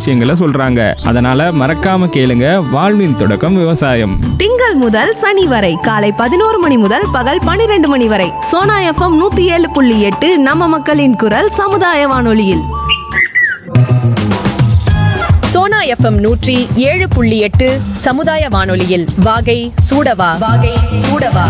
விஷயங்களை சொல்றாங்க அதனால மறக்காம கேளுங்க வாழ்வின் தொடக்கம் விவசாயம் திங்கள் முதல் சனி வரை காலை பதினோரு மணி முதல் பகல் பனிரெண்டு மணி வரை சோனா எஃப்எம் நூத்தி ஏழு புள்ளி எட்டு நம்ம மக்களின் குரல் சமுதாய வானொலியில் சோனா எஃப்எம் நூற்றி ஏழு புள்ளி எட்டு சமுதாய வானொலியில் வாகை சூடவா வாகை சூடவா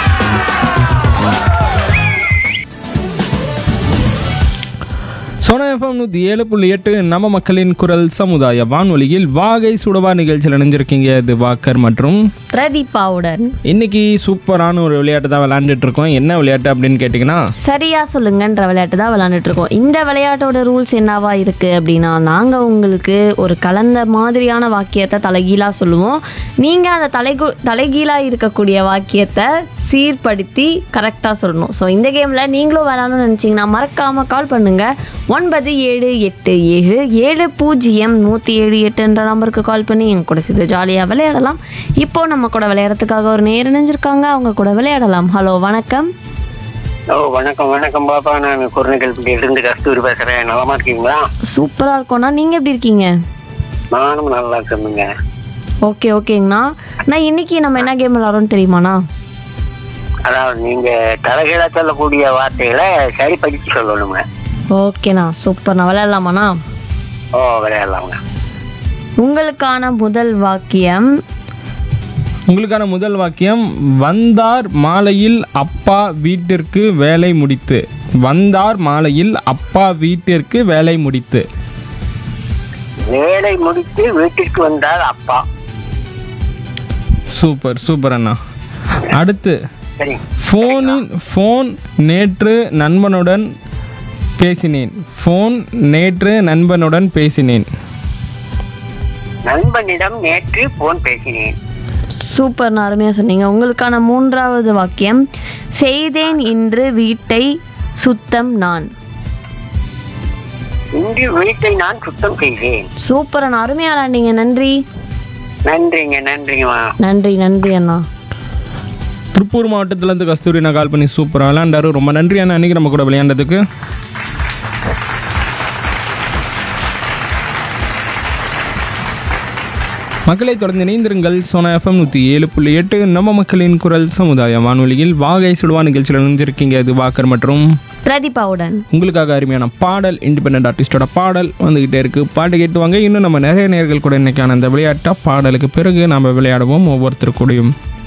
சோனா எஃப்எம் நூற்றி ஏழு புள்ளி எட்டு நம்ம மக்களின் குரல் சமுதாய வானொலியில் வாகை சுடவா நிகழ்ச்சியில் இணைஞ்சிருக்கீங்க இது வாக்கர் மற்றும் பிரதீபாவுடன் இன்னைக்கு சூப்பரான ஒரு விளையாட்டு தான் விளையாண்டுட்டு இருக்கோம் என்ன விளையாட்டு அப்படின்னு கேட்டிங்கன்னா சரியா சொல்லுங்கன்ற விளையாட்டு தான் விளையாண்டுட்டு இருக்கோம் இந்த விளையாட்டோட ரூல்ஸ் என்னவா இருக்கு அப்படின்னா நாங்கள் உங்களுக்கு ஒரு கலந்த மாதிரியான வாக்கியத்தை தலைகீழாக சொல்லுவோம் நீங்கள் அந்த தலைகு தலைகீழாக இருக்கக்கூடிய வாக்கியத்தை சீர்படுத்தி கரெக்டாக சொல்லணும் ஸோ இந்த கேமில் நீங்களும் விளையாடணும்னு நினச்சிங்கன்னா மறக்காமல் கால் பண்ணுங்கள் ஒன்பது ஏழு எட்டு ஏழு ஏழு பூஜ்ஜியம் நூற்றி ஏழு எட்டுன்ற நம்பருக்கு கால் பண்ணி எங்க கூட சேர்த்து ஜாலியாக விளையாடலாம் இப்போ நம்ம கூட விளையாடுறதுக்காக ஒரு நேர் இணைஞ்சிருக்காங்க அவங்க கூட விளையாடலாம் ஹலோ வணக்கம் ஓ வணக்கம் வணக்கம் பாப்பா நான் குருநகல் இருந்து கஸ்தூரி பேசுறேன் நலமா இருக்கீங்களா சூப்பராக இருக்கோண்ணா நீங்கள் எப்படி இருக்கீங்க நானும் நல்லா இருக்கேனுங்க ஓகே ஓகேங்கண்ணா நான் இன்னைக்கு நம்ம என்ன கேம் விளாட்றோம்னு தெரியுமாண்ணா அதாவது நீங்க தலைகீழா சொல்லக்கூடிய வார்த்தைகளை சரிப்படுத்தி சொல்லணுங்க ஓகேண்ணா சூப்பர்ண்ணா விளையாடலாமாண்ணா ஓ விளையாடலாங்க உங்களுக்கான முதல் வாக்கியம் உங்களுக்கான முதல் வாக்கியம் வந்தார் மாலையில் அப்பா வீட்டிற்கு வேலை முடித்து வந்தார் மாலையில் அப்பா வீட்டிற்கு வேலை முடித்து வேலை முடித்து வீட்டிற்கு வந்தால் அப்பா சூப்பர் சூப்பர் அண்ணா அடுத்து சரி ஃபோனின் ஃபோன் நேற்று நண்பனுடன் பேசினேன் ஃபோன் நேற்று நண்பனுடன் பேசினேன் நண்பனிடம் நேற்று போன் பேசினேன் சூப்பர்ண்ணா அருமையாக சொன்னீங்க உங்களுக்கான மூன்றாவது வாக்கியம் செய்தேன் இன்று வீட்டை சுத்தம் நான் இன்று வீட்டை நான் சுத்தம் செய்தேன் சூப்பரண்ணா அருமையாக விளாண்டீங்க நன்றி நன்றிங்க நன்றிங்கம்மா நன்றி நன்றி அண்ணா திருப்பூர் மாவட்டத்திலேருந்து கஸ்தூரி நான் கால் பண்ணி சூப்பராக விளையாண்டாரு ரொம்ப நன்றி அண்ணா அன்றைக்கி நம்ம கூட விளையாண்டதுக்கு மக்களை தொடர்ந்து இணைந்திருங்கள் சோனா எஃப்எம் நூற்றி ஏழு புள்ளி எட்டு நம்ம மக்களின் குரல் சமுதாய வானொலியில் வாகை சுடுவா நிகழ்ச்சியில் இணைஞ்சிருக்கீங்க இது வாக்கர் மற்றும் பிரதீபாவுடன் உங்களுக்காக அருமையான பாடல் இண்டிபெண்ட் ஆர்டிஸ்டோட பாடல் வந்துகிட்டே இருக்கு பாட்டு கேட்டுவாங்க இன்னும் நம்ம நிறைய நேர்கள் கூட இன்னைக்கான அந்த விளையாட்டா பாடலுக்கு பிறகு நம்ம விளையாடுவோம் ஒவ்வொருத்தர் கூடயும்